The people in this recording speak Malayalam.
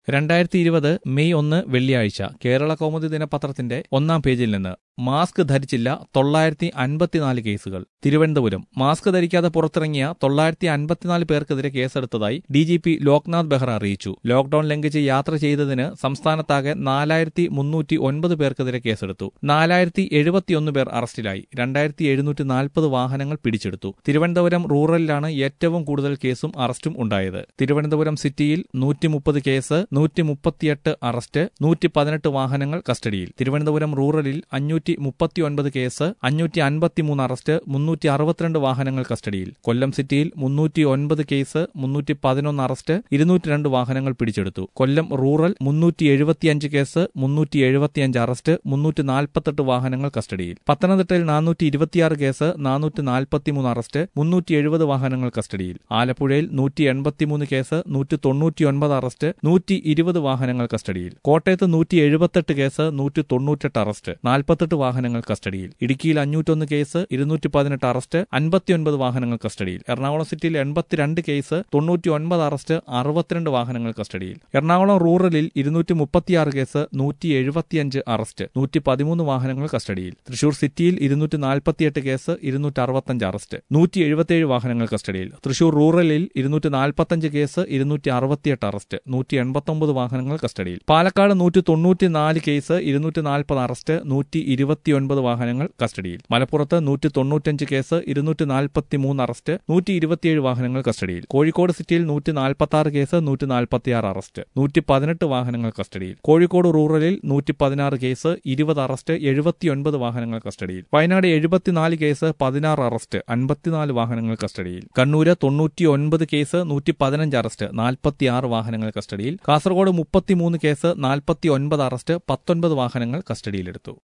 രണ്ടായിരത്തി ഇരുപത് മെയ് ഒന്ന് വെള്ളിയാഴ്ച കേരള കൗമുദി ദിനപത്രത്തിന്റെ ഒന്നാം പേജിൽ നിന്ന് മാസ്ക് ധരിച്ചില്ല തൊള്ളായിരത്തി അൻപത്തിനാല് കേസുകൾ തിരുവനന്തപുരം മാസ്ക് ധരിക്കാതെ പുറത്തിറങ്ങിയ തൊള്ളായിരത്തി അൻപത്തിനാല് പേർക്കെതിരെ കേസെടുത്തതായി D G P Loknath Behera അറിയിച്ചു ലോക്ഡൌൺ ലംഘിച്ച് യാത്ര ചെയ്തതിന് സംസ്ഥാനത്താകെ നാലായിരത്തി മുന്നൂറ്റി ഒൻപത് പേർക്കെതിരെ കേസെടുത്തു നാലായിരത്തി എഴുപത്തിയൊന്ന് പേർ അറസ്റ്റിലായി രണ്ടായിരത്തി എഴുന്നൂറ്റി നാൽപ്പത് വാഹനങ്ങൾ പിടിച്ചെടുത്തു തിരുവനന്തപുരം റൂറലിലാണ് ഏറ്റവും കൂടുതൽ കേസും അറസ്റ്റും ഉണ്ടായത് തിരുവനന്തപുരം സിറ്റിയിൽ നൂറ്റി മുപ്പത് കേസ് നൂറ്റി മുപ്പത്തിയെട്ട് അറസ്റ്റ് നൂറ്റി പതിനെട്ട് വാഹനങ്ങൾ കസ്റ്റഡിയിൽ തിരുവനന്തപുരം റൂറലിൽ അഞ്ഞൂറ്റി മുപ്പത്തിയൊൻപത് കേസ് അഞ്ഞൂറ്റി അൻപത്തിമൂന്ന് അറസ്റ്റ് മുന്നൂറ്റി അറുപത്തിരണ്ട് വാഹനങ്ങൾ കസ്റ്റഡിയിൽ കൊല്ലം സിറ്റിയിൽ മുന്നൂറ്റി ഒൻപത് കേസ് മുന്നൂറ്റി പതിനൊന്ന് അറസ്റ്റ് ഇരുന്നൂറ്റി രണ്ട് വാഹനങ്ങൾ പിടിച്ചെടുത്തു കൊല്ലം റൂറൽ മുന്നൂറ്റി എഴുപത്തിയഞ്ച് കേസ് മുന്നൂറ്റി എഴുപത്തിയഞ്ച് അറസ്റ്റ് മുന്നൂറ്റി നാൽപ്പത്തെട്ട് വാഹനങ്ങൾ കസ്റ്റഡിയിൽ പത്തനംതിട്ടയിൽ നാനൂറ്റി ഇരുപത്തിയാറ് കേസ് നാനൂറ്റി നാൽപ്പത്തിമൂന്ന് അറസ്റ്റ് മുന്നൂറ്റി എഴുപത് വാഹനങ്ങൾ കസ്റ്റഡിയിൽ ആലപ്പുഴയിൽ നൂറ്റി എൺപത്തിമൂന്ന് കേസ് നൂറ്റി തൊണ്ണൂറ്റിയൊൻപത് അറസ്റ്റ് നൂറ്റി ഇരുപത് വാഹനങ്ങൾ കസ്റ്റഡിയിൽ കോട്ടയത്ത് നൂറ്റി എഴുപത്തെട്ട് കേസ് നൂറ്റി തൊണ്ണൂറ്റെട്ട് അറസ്റ്റ് നാൽപ്പത്തെട്ട് വാഹനങ്ങൾ കസ്റ്റഡിയിൽ ഇടുക്കിയിൽ അഞ്ഞൂറ്റൊന്ന് കേസ് ഇരുന്നൂറ്റി പതിനെട്ട് അറസ്റ്റ് അൻപത്തിയൊൻപത് വാഹനങ്ങൾ കസ്റ്റഡിയിൽ എറണാകുളം സിറ്റിയിൽ എൺപത്തിരണ്ട് കേസ് തൊണ്ണൂറ്റി ഒൻപത് അറസ്റ്റ് അറുപത്തിരണ്ട് വാഹനങ്ങൾ കസ്റ്റഡിയിൽ എറണാകുളം റൂറലിൽ ഇരുന്നൂറ്റി മുപ്പത്തിയാറ് കേസ് നൂറ്റി എഴുപത്തിയഞ്ച് അറസ്റ്റ് നൂറ്റി പതിമൂന്ന് വാഹനങ്ങൾ കസ്റ്റഡിയിൽ തൃശൂർ സിറ്റിയിൽ ഇരുന്നൂറ്റി നാൽപ്പത്തിയെട്ട് കേസ് ഇരുന്നൂറ്റി അറുപത്തഞ്ച് അറസ്റ്റ് നൂറ്റി എഴുപത്തിയേഴ് വാഹനങ്ങൾ കസ്റ്റഡിയിൽ തൃശൂർ റൂറലിൽ ഇരുന്നൂറ്റി നാൽപ്പത്തഞ്ച് കേസ് ഇരുന്നൂറ്റി അറുപത്തിയെട്ട് അറസ്റ്റ് നൂറ്റി എൺപത്തൊമ്പത് വാഹനങ്ങൾ കസ്റ്റഡിയിൽ പാലക്കാട് നൂറ്റി തൊണ്ണൂറ്റി നാല് കേസ് ഇരുന്നൂറ്റി നാൽപ്പത് അറസ്റ്റ് നൂറ്റി ഇരുപത്തിയൊൻപത് വാഹനങ്ങൾ കസ്റ്റഡിയിൽ മലപ്പുറത്ത് നൂറ്റി തൊണ്ണൂറ്റഞ്ച് കേസ് ഇരുന്നൂറ്റി നാൽപ്പത്തി മൂന്ന് അറസ്റ്റ് നൂറ്റി ഇരുപത്തിയേഴ് വാഹനങ്ങൾ കസ്റ്റഡിയിൽ കോഴിക്കോട് സിറ്റിയിൽ നൂറ്റി നാൽപ്പത്തി ആറ് കേസ് നൂറ്റി നാൽപ്പത്തിയാറ് അറസ്റ്റ് നൂറ്റി പതിനെട്ട് വാഹനങ്ങൾ കസ്റ്റഡിയിൽ കോഴിക്കോട് റൂറലിൽ നൂറ്റി പതിനാറ് കേസ് ഇരുപത് അറസ്റ്റ് എഴുപത്തിയൊൻപത് വാഹനങ്ങൾ കസ്റ്റഡിയിൽ വയനാട് എഴുപത്തിനാല് കേസ് പതിനാറ് അറസ്റ്റ് അൻപത്തിനാല് വാഹനങ്ങൾ കസ്റ്റഡിയിൽ കണ്ണൂര് തൊണ്ണൂറ്റി ഒൻപത് കേസ് നൂറ്റി പതിനഞ്ച് അറസ്റ്റ് നാൽപ്പത്തിയാറ് വാഹനങ്ങൾ കസ്റ്റഡിയിൽ കാസർഗോഡ് മുപ്പത്തിമൂന്ന് കേസ് നാൽപ്പത്തി ഒൻപത് അറസ്റ്റ് പത്തൊൻപത് വാഹനങ്ങൾ കസ്റ്റഡിയിലെടുത്തു